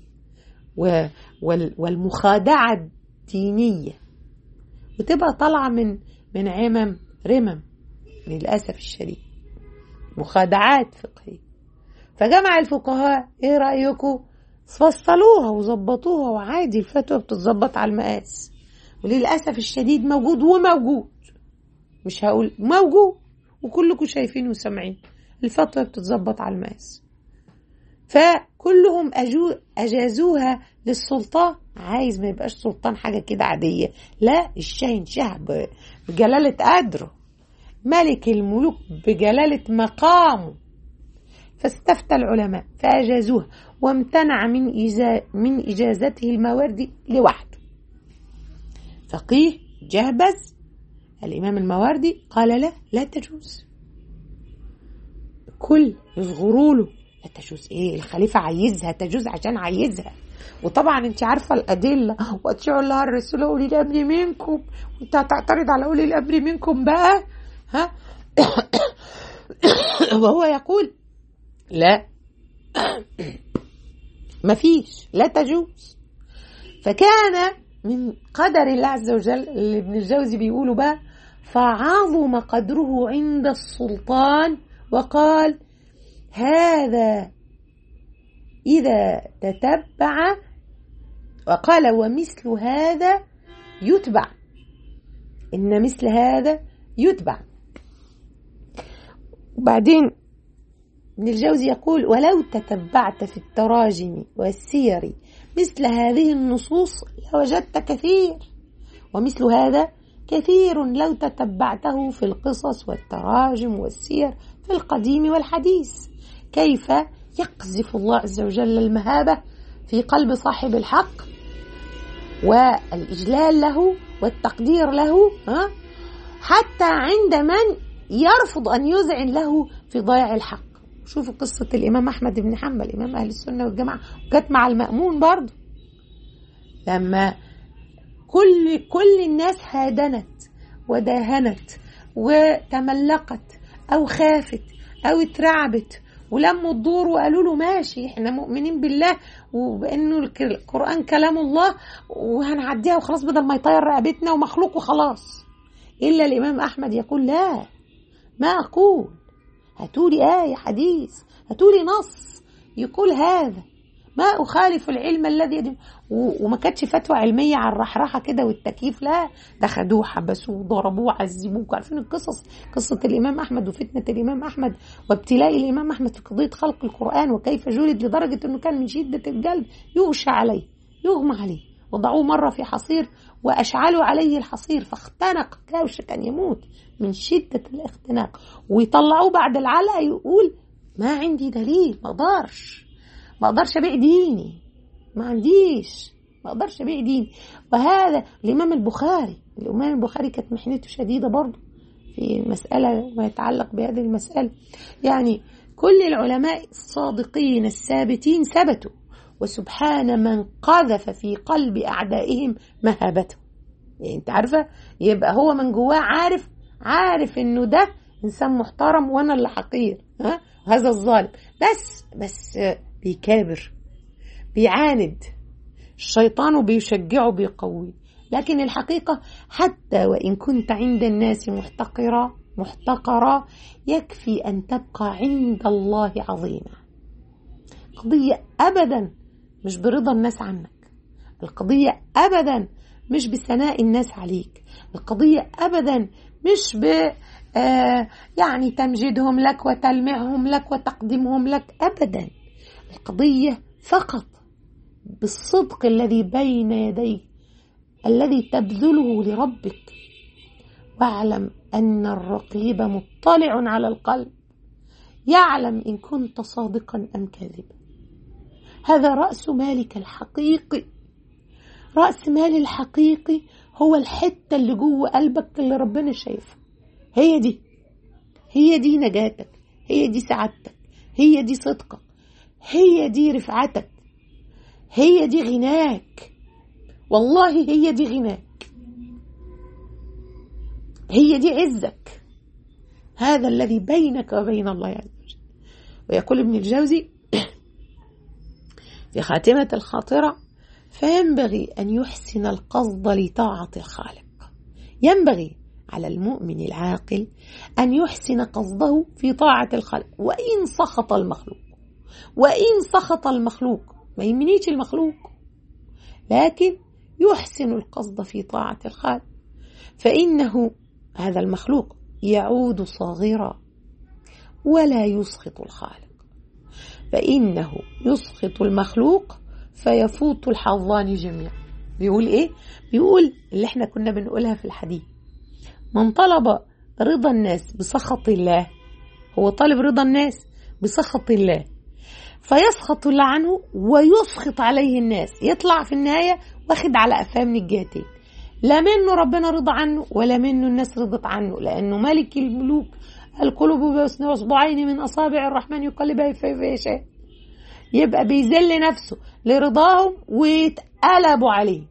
والمخادعه الدينيه وتبقى طالعه من من عمم رمم للأسف الشديد مخادعات فقهية فجمع الفقهاء ايه رأيكم فصلوها وظبطوها وعادي الفتوى بتتظبط على المقاس وللأسف الشديد موجود وموجود مش هقول موجود وكلكم شايفين وسامعين الفتوى بتتظبط على المقاس فكلهم أجو أجازوها للسلطان عايز ما يبقاش سلطان حاجة كده عادية لا الشاهن شهب بجلالة قدره ملك الملوك بجلالة مقامه فاستفتى العلماء فأجازوها وامتنع من إجا من إجازته المواردي لوحده فقيه جهبذ الإمام المواردي قال لا لا تجوز كل يصغروا له لا تجوز ايه الخليفة عايزها تجوز عشان عايزها وطبعا انت عارفة الأدلة وأطيعوا الله الرسول أولي الأمر منكم وانت هتعترض على أولي الأمر منكم بقى ها وهو يقول لا مفيش لا تجوز فكان من قدر الله عز وجل اللي ابن الجوزي بيقوله بقى فعظم قدره عند السلطان وقال هذا إذا تتبع وقال ومثل هذا يتبع إن مثل هذا يتبع وبعدين ابن الجوزي يقول ولو تتبعت في التراجم والسير مثل هذه النصوص لوجدت كثير ومثل هذا كثير لو تتبعته في القصص والتراجم والسير في القديم والحديث كيف يقذف الله عز وجل المهابة في قلب صاحب الحق والإجلال له والتقدير له ها حتى عند من يرفض أن يذعن له في ضياع الحق شوفوا قصة الإمام أحمد بن حنبل إمام أهل السنة والجماعة وجت مع المأمون برضه لما كل كل الناس هادنت وداهنت وتملقت أو خافت أو اترعبت ولموا الدور وقالوا له ماشي احنا مؤمنين بالله وبانه القران كلام الله وهنعديها وخلاص بدل ما يطير رقبتنا ومخلوق وخلاص الا الامام احمد يقول لا ما اقول هاتولي آية حديث هاتولي نص يقول هذا ما أخالف العلم الذي يدم وما كانتش فتوى علمية على الرحرحة كده والتكييف لا ده خدوه حبسوه ضربوه عذبوه عارفين القصص قصة الإمام أحمد وفتنة الإمام أحمد وابتلاء الإمام أحمد في قضية خلق القرآن وكيف جلد لدرجة أنه كان من شدة الجلد يغشى عليه يغمى عليه وضعوه مرة في حصير وأشعلوا عليه الحصير فاختنق كاوش كان يموت من شدة الاختناق ويطلعوه بعد العلقة يقول ما عندي دليل ما اقدرش ما اقدرش ابيع ديني ما عنديش ما اقدرش ابيع ديني وهذا الامام البخاري الامام البخاري كانت محنته شديده برضه في مسألة ما يتعلق بهذه المسألة يعني كل العلماء الصادقين الثابتين ثبتوا وسبحان من قذف في قلب أعدائهم مهابته يعني انت عارفة يبقى هو من جواه عارف عارف انه ده انسان محترم وانا اللي حقير ها هذا الظالم بس بس بيكابر بيعاند الشيطان بيشجعه بيقويه لكن الحقيقة حتى وإن كنت عند الناس محتقرا محتقرا يكفي أن تبقى عند الله عظيما قضية أبدا مش برضا الناس عنك القضية أبدا مش بثناء الناس عليك القضية أبدا مش ب آه يعني تمجيدهم لك وتلميعهم لك وتقديمهم لك أبدا القضية فقط بالصدق الذي بين يديك الذي تبذله لربك واعلم أن الرقيب مطلع على القلب يعلم إن كنت صادقا أم كاذبا هذا رأس مالك الحقيقي رأس مال الحقيقي هو الحتة اللي جوه قلبك اللي ربنا شايفها هي دي هي دي نجاتك هي دي سعادتك هي دي صدقك هي دي رفعتك هي دي غناك والله هي دي غناك هي دي عزك هذا الذي بينك وبين الله عز وجل ويقول ابن الجوزي في خاتمة الخاطرة فينبغي أن يحسن القصد لطاعة الخالق ينبغي على المؤمن العاقل أن يحسن قصده في طاعة الخلق وإن سخط المخلوق وإن سخط المخلوق ما يمنيش المخلوق لكن يحسن القصد في طاعة الخالق فإنه هذا المخلوق يعود صاغرا ولا يسخط الخالق فإنه يسخط المخلوق فيفوت الحظان جميعا بيقول إيه؟ بيقول اللي احنا كنا بنقولها في الحديث من طلب رضا الناس بسخط الله هو طالب رضا الناس بسخط الله فيسخط الله عنه ويسخط عليه الناس يطلع في النهاية واخد على قفاه من الجهتين لا منه ربنا رضى عنه ولا منه الناس رضت عنه لأنه ملك الملوك القلوب بين اصبعين من اصابع الرحمن يقلبها كيف يشاء يبقى بيذل نفسه لرضاهم ويتقلبوا عليه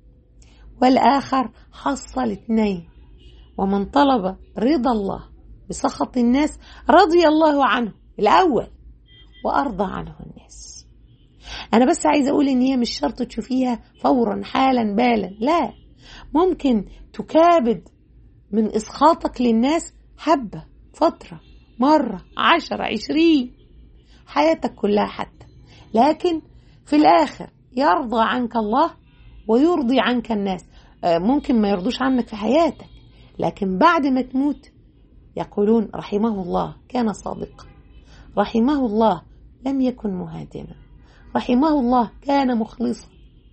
والاخر حصل اتنين ومن طلب رضا الله بسخط الناس رضي الله عنه الاول وارضى عنه الناس انا بس عايزه اقول ان هي مش شرط تشوفيها فورا حالا بالا لا ممكن تكابد من اسخاطك للناس حبه فترة مرة عشرة عشرين حياتك كلها حتى لكن في الآخر يرضى عنك الله ويرضي عنك الناس ممكن ما يرضوش عنك في حياتك لكن بعد ما تموت يقولون رحمه الله كان صادقا رحمه الله لم يكن مهادما رحمه الله كان مخلصا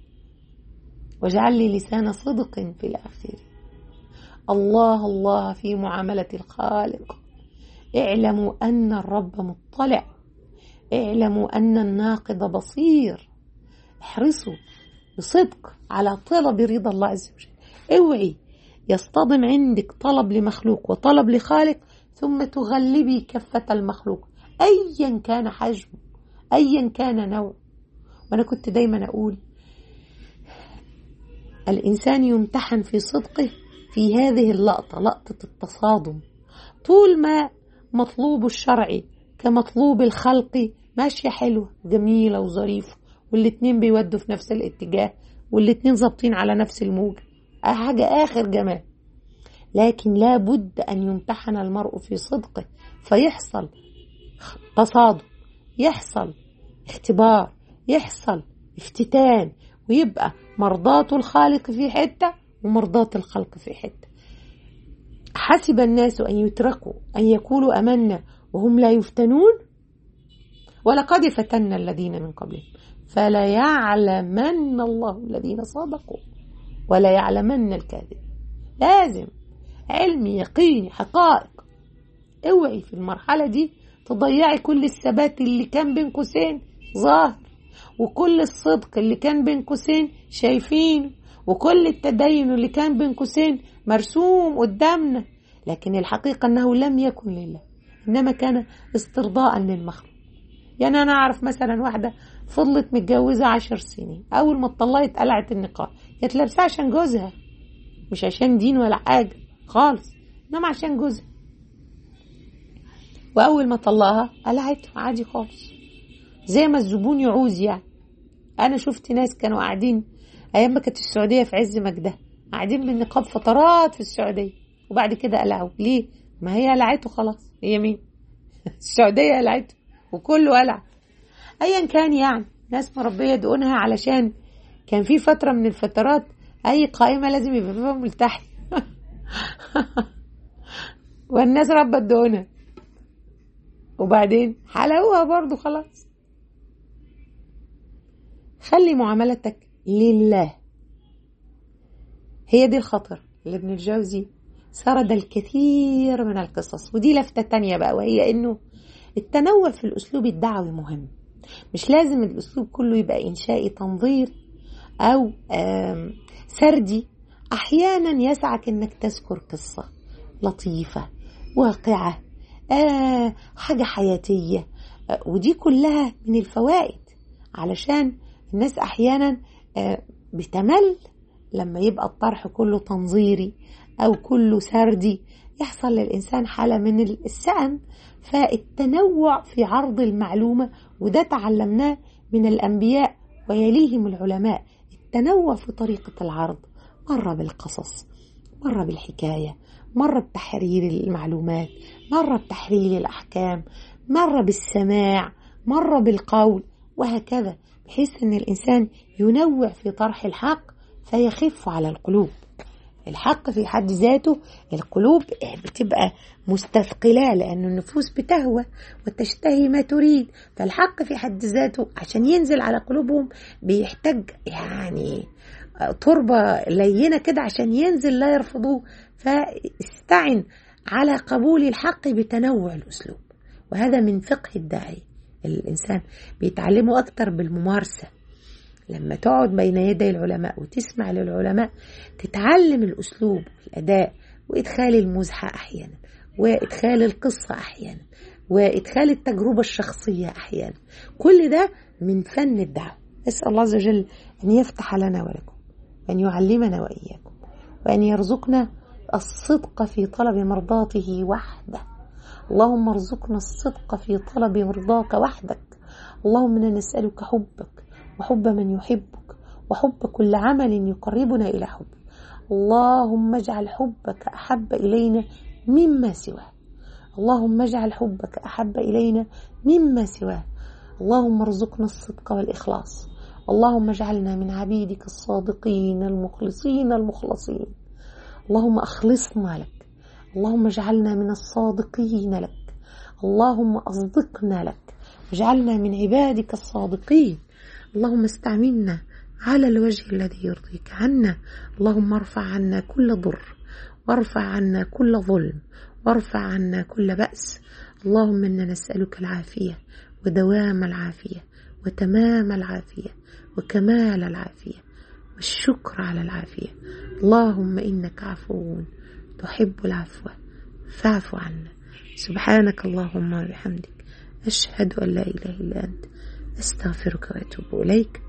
واجعل لي لسان صدق في الآخرين الله الله في معاملة الخالق اعلموا أن الرب مطلع اعلموا أن الناقض بصير احرصوا بصدق على طلب رضا الله عز وجل اوعي يصطدم عندك طلب لمخلوق وطلب لخالق ثم تغلبي كفة المخلوق أيا كان حجمه أيا كان نوع وأنا كنت دايما أقول الإنسان يمتحن في صدقه في هذه اللقطة لقطة التصادم طول ما مطلوب الشرعي كمطلوب الخلقي ماشية حلوة جميلة وظريفة والاتنين بيودوا في نفس الاتجاه والاتنين ظابطين على نفس الموجة حاجة آخر جمال لكن لا بد أن يمتحن المرء في صدقه فيحصل تصادم يحصل اختبار يحصل افتتان ويبقى مرضاة الخالق في حتة ومرضاة الخلق في حتة حسب الناس أن يتركوا أن يقولوا أمنا وهم لا يفتنون ولقد فتنا الذين من قبلهم فلا يعلمن الله الذين صدقوا ولا يعلمن الكاذب لازم علمي يقيني حقائق اوعي في المرحلة دي تضيعي كل الثبات اللي كان بين قوسين ظاهر وكل الصدق اللي كان بين قوسين شايفينه وكل التدين اللي كان بين قوسين مرسوم قدامنا لكن الحقيقة أنه لم يكن لله إنما كان استرضاء للمخلوق يعني أنا أعرف مثلا واحدة فضلت متجوزة عشر سنين أول ما اتطلقت قلعت النقاب كانت لابسة عشان جوزها مش عشان دين ولا حاجة خالص إنما عشان جوزها وأول ما طلقها قلعته عادي خالص زي ما الزبون يعوز يعني أنا شفت ناس كانوا قاعدين أيام ما كانت السعودية في عز مجدها قاعدين بالنقاب فترات في السعودية وبعد كده قلعوا ليه؟ ما هي قلعته خلاص هي مين؟ السعودية قلعته وكله قلع أيا كان يعني ناس مربية دقونها علشان كان في فترة من الفترات أي قائمة لازم يبقى فيها ملتحي والناس ربت دقونها وبعدين حلقوها برضو خلاص خلي معاملتك لله هي دي الخطر اللي ابن الجوزي سرد الكثير من القصص ودي لفتة تانية بقى وهي انه التنوع في الاسلوب الدعوي مهم مش لازم الاسلوب كله يبقى انشائي تنظير او سردي احيانا يسعك انك تذكر قصة لطيفة واقعة آه حاجة حياتية آه ودي كلها من الفوائد علشان الناس احيانا آه بتمل لما يبقى الطرح كله تنظيري او كله سردي يحصل للانسان حاله من السأم فالتنوع في عرض المعلومه وده تعلمناه من الانبياء ويليهم العلماء التنوع في طريقه العرض مره بالقصص مرة بالحكاية مرة بتحرير المعلومات مرة بتحرير الأحكام مرة بالسماع مرة بالقول وهكذا بحيث أن الإنسان ينوع في طرح الحق فيخف على القلوب الحق في حد ذاته القلوب بتبقى مستثقلة لأن النفوس بتهوى وتشتهي ما تريد فالحق في حد ذاته عشان ينزل على قلوبهم بيحتاج يعني تربة لينة كده عشان ينزل لا يرفضوه فاستعن على قبول الحق بتنوع الأسلوب وهذا من فقه الداعي الإنسان بيتعلمه أكتر بالممارسة لما تقعد بين يدي العلماء وتسمع للعلماء تتعلم الأسلوب والأداء وإدخال المزحة أحيانا وإدخال القصة أحيانا وإدخال التجربة الشخصية أحيانا كل ده من فن الدعوة أسأل الله عز وجل أن يفتح لنا ولكم وأن يعلمنا وإياكم وأن يرزقنا الصدق في طلب مرضاته وحده اللهم ارزقنا الصدق في طلب مرضاك وحدك اللهم انا نسالك حبك وحب من يحبك وحب كل عمل يقربنا الى حبك اللهم اجعل حبك احب الينا مما سواه اللهم اجعل حبك احب الينا مما سواه اللهم ارزقنا الصدق والاخلاص اللهم اجعلنا من عبيدك الصادقين المخلصين المخلصين اللهم اخلصنا لك اللهم اجعلنا من الصادقين لك اللهم اصدقنا لك واجعلنا من عبادك الصادقين اللهم استعملنا على الوجه الذي يرضيك عنا اللهم ارفع عنا كل ضر وارفع عنا كل ظلم وارفع عنا كل بأس اللهم انا نسألك العافية ودوام العافية وتمام العافية وكمال العافية والشكر على العافية اللهم إنك عفو تحب العفو فاعف عنا سبحانك اللهم وبحمدك أشهد أن لا إله إلا أنت أستغفرك وأتوب إليك